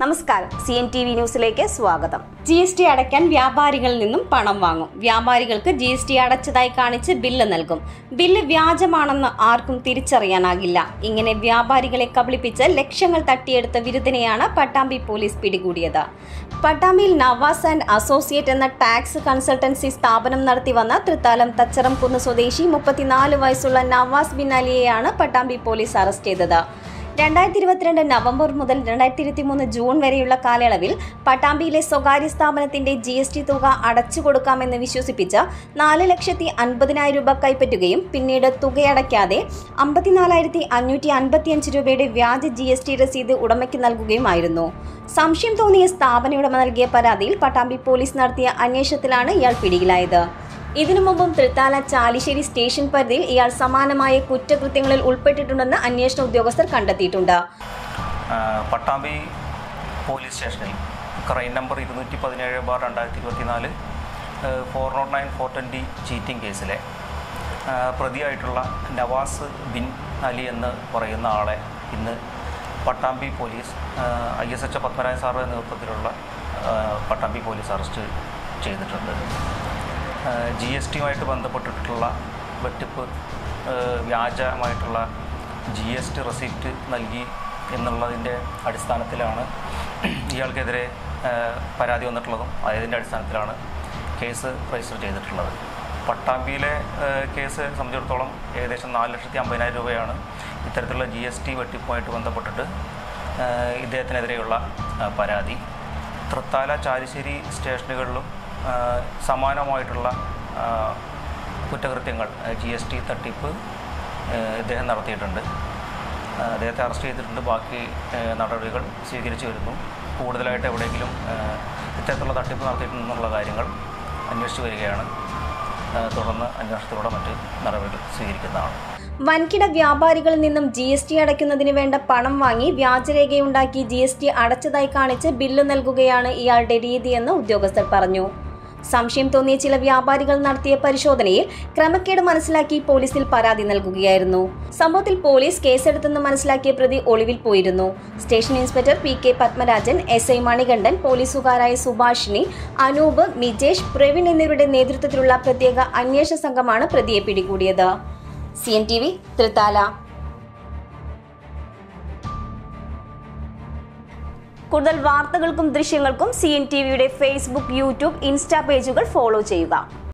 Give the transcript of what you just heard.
നമസ്കാരം C N T V ന്യൂസിലേക്ക് സ്വാഗതം ജി എസ് ടി അടയ്ക്കാൻ വ്യാപാരികളിൽ നിന്നും പണം വാങ്ങും വ്യാപാരികൾക്ക് ജി എസ് ടി അടച്ചതായി കാണിച്ച് ബില്ല് നൽകും ബില്ല് വ്യാജമാണെന്ന് ആർക്കും തിരിച്ചറിയാനാകില്ല ഇങ്ങനെ വ്യാപാരികളെ കബളിപ്പിച്ച് ലക്ഷങ്ങൾ തട്ടിയെടുത്ത വിരുദ്ധനെയാണ് പട്ടാമ്പി പോലീസ് പിടികൂടിയത് പട്ടാമ്പിയിൽ നവാസ് ആൻഡ് അസോസിയേറ്റ് എന്ന ടാക്സ് കൺസൾട്ടൻസി സ്ഥാപനം നടത്തി വന്ന തൃത്താലം തച്ചറം കുന്ന് സ്വദേശി മുപ്പത്തിനാല് വയസ്സുള്ള നവാസ് ബിൻ അലിയെയാണ് പട്ടാമ്പി പോലീസ് അറസ്റ്റ് ചെയ്തത് രണ്ടായിരത്തി ഇരുപത്തിരണ്ട് നവംബർ മുതൽ രണ്ടായിരത്തി ഇരുപത്തി മൂന്ന് ജൂൺ വരെയുള്ള കാലയളവിൽ പട്ടാമ്പിയിലെ സ്വകാര്യ സ്ഥാപനത്തിന്റെ ജി എസ് ടി തുക അടച്ചു കൊടുക്കാമെന്ന് വിശ്വസിപ്പിച്ച് നാല് ലക്ഷത്തി അൻപതിനായിരം രൂപ കൈപ്പറ്റുകയും പിന്നീട് തുകയടയ്ക്കാതെ അമ്പത്തിനാലായിരത്തി അഞ്ഞൂറ്റി അൻപത്തിയഞ്ച് രൂപയുടെ വ്യാജ ജി എസ് ടി രസീത് ഉടമയ്ക്ക് നൽകുകയുമായിരുന്നു സംശയം തോന്നിയ സ്ഥാപന ഉടമ നൽകിയ പരാതിയിൽ പട്ടാമ്പി പോലീസ് നടത്തിയ അന്വേഷണത്തിലാണ് ഇയാൾ പിടിയിലായത് ഇതിനു മുമ്പും തൃത്താല ചാലിശ്ശേരി സ്റ്റേഷൻ പരിധിയിൽ ഇയാൾ സമാനമായ കുറ്റകൃത്യങ്ങളിൽ ഉൾപ്പെട്ടിട്ടുണ്ടെന്ന് അന്വേഷണ ഉദ്യോഗസ്ഥർ കണ്ടെത്തിയിട്ടുണ്ട് ആ, പട്ടാമ്പി പോലീസ് സ്റ്റേഷനിൽ ക്രൈം നമ്പർ ഇരുന്നൂറ്റി പതിനേഴ് ബാർ രണ്ടായിരത്തി ഇരുപത്തിനാല് four nought nine four twenty cheating കേസിലെ ആ, പ്രതിയായിട്ടുള്ള നവാസ് ബിൻ അലി എന്ന് പറയുന്ന ആളെ ഇന്ന് Pattambi police I S H Padmanabhan സാറിൻ്റെ നേതൃത്വത്തിലുള്ള ആ, പട്ടാമ്പി പോലീസ് അറസ്റ്റ് ചെയ്തിട്ടുണ്ട് ജി എസ് ടിയുമായിട്ട് ബന്ധപ്പെട്ടിട്ടുള്ള വെട്ടിപ്പ് ആ, വ്യാജമായിട്ടുള്ള ജി എസ് ടി റെസിപ്റ്റ് നൽകി എന്നുള്ളതിൻ്റെ അടിസ്ഥാനത്തിലാണ് ഇയാൾക്കെതിരെ ആ, പരാതി വന്നിട്ടുള്ളതും അതിൻ്റെ അടിസ്ഥാനത്തിലാണ് കേസ് രജിസ്റ്റർ ചെയ്തിട്ടുള്ളത് പട്ടാമ്പിയിലെ ആ, കേസ് സംബന്ധിച്ചിടത്തോളം ഏകദേശം നാല് ലക്ഷത്തി അമ്പതിനായിരം രൂപയാണ് ഇത്തരത്തിലുള്ള ജി എസ് ടി വെട്ടിപ്പുമായിട്ട് ബന്ധപ്പെട്ടിട്ട് ആ, ഇദ്ദേഹത്തിനെതിരെയുള്ള ആ, പരാതി തൃത്താല ചാലിശ്ശേരി സ്റ്റേഷനുകളിലും ആ, സമാനമായിട്ടുള്ള ആ, കുറ്റകൃത്യങ്ങൾ ജി എസ് ടി തട്ടിപ്പ് ആ, ഇദ്ദേഹം നടത്തിയിട്ടുണ്ട് ആ, അദ്ദേഹത്തെ അറസ്റ്റ് ചെയ്തിട്ടുണ്ട് ബാക്കി ആ, നടപടികൾ സ്വീകരിച്ചു വരുന്നു കൂടുതലായിട്ട് എവിടെയെങ്കിലും ആ, ഇത്തരത്തിലുള്ള തട്ടിപ്പ് നടത്തിയിട്ടുണ്ടെന്നുള്ള കാര്യങ്ങൾ അന്വേഷിച്ചു വരികയാണ് ആ, തുടർന്ന് അന്വേഷണത്തിലൂടെ മറ്റ് നടപടികൾ സ്വീകരിക്കുന്നതാണ് വൻകിട വ്യാപാരികളിൽ നിന്നും ജി എസ് ടി അടയ്ക്കുന്നതിന് വേണ്ട പണം വാങ്ങി വ്യാജരേഖയുണ്ടാക്കി ജി എസ് ടി അടച്ചതായി കാണിച്ച് ബില്ല് നൽകുകയാണ് ഇയാളുടെ രീതിയെന്ന് ഉദ്യോഗസ്ഥർ പറഞ്ഞു സംശയം തോന്നിയ ചില വ്യാപാരികൾ നടത്തിയ പരിശോധനയിൽ ക്രമക്കേട് മനസ്സിലാക്കി പോലീസിൽ പരാതി നൽകുകയായിരുന്നു സംഭവത്തിൽ പോലീസ് കേസെടുത്തെന്ന് മനസ്സിലാക്കിയ പ്രതി ഒളിവിൽ പോയിരുന്നു station inspector P K Padmarajan S I Manikandan പോലീസുകാരായ സുഭാഷിണി അനൂപ് മിജേഷ് പ്രവീൺ എന്നിവരുടെ നേതൃത്വത്തിലുള്ള പ്രത്യേക അന്വേഷണ സംഘമാണ് പ്രതിയെ പിടികൂടിയത് C N T V Thrithala കൂടുതൽ വാർത്തകൾക്കും ദൃശ്യങ്ങൾക്കും സി എൻ ടി വിയുടെ ഫേസ്ബുക്ക് യൂട്യൂബ് ഇൻസ്റ്റാ പേജുകൾ ഫോളോ ചെയ്യുക